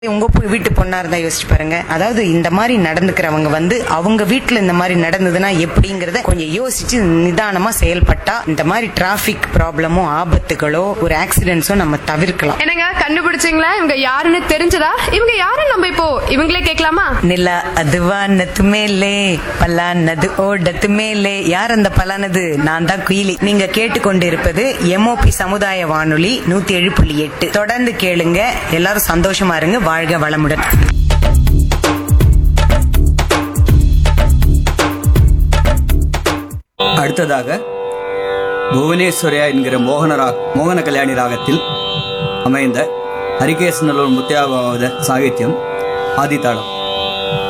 உங்க பொ- வீட்டு பொண்ணா இருந்தா யோசிச்சு பாருங்க அதாவது இந்த மாதிரி நடந்துக்கிறவங்க வந்து அவங்க வீட்டுல இந்த மாதிரி நடந்ததுன்னா எப்படிங்கறத கொஞ்சம் யோசிச்சு நிதானமா செயல்பட்டா இந்த மாதிரி டிராபிக் ப்ராப்ளமோ ஆபத்துகளோ ஒரு ஆக்சிடென்ட்ஸோ நம்ம தவிர்க்கலாம் என்னங்க கண்டுபிடிச்சீங்களா இவங்க யாருன்னு தெரிஞ்சதா இவங்க யாருன்னு நம்ம இப்போ இவங்களே கேட்கலாமா நிலா அது வானத்து மேலே பல்லானது ஓடத்து மேலே யார் அந்த பலானது நான் தான் குயிலி நீங்க கேட்டுக்கொண்டு இருப்பது எம்ஓபி சமுதாய வானொலி நூத்தி ஏழு புள்ளி எட்டு தொடர்ந்து கேளுங்க எல்லாரும் சந்தோஷமா இருங்க வாழ்க வளமுடன் அடுத்ததாக புவனேஸ்வரியா என்கிற மோகன ரா மோகன கல்யாணி ராகத்தில் அமைந்த ஹரிகேசநல்லூர் முத்தியாபாவத சாகித்யம் ஆதித்தாளம்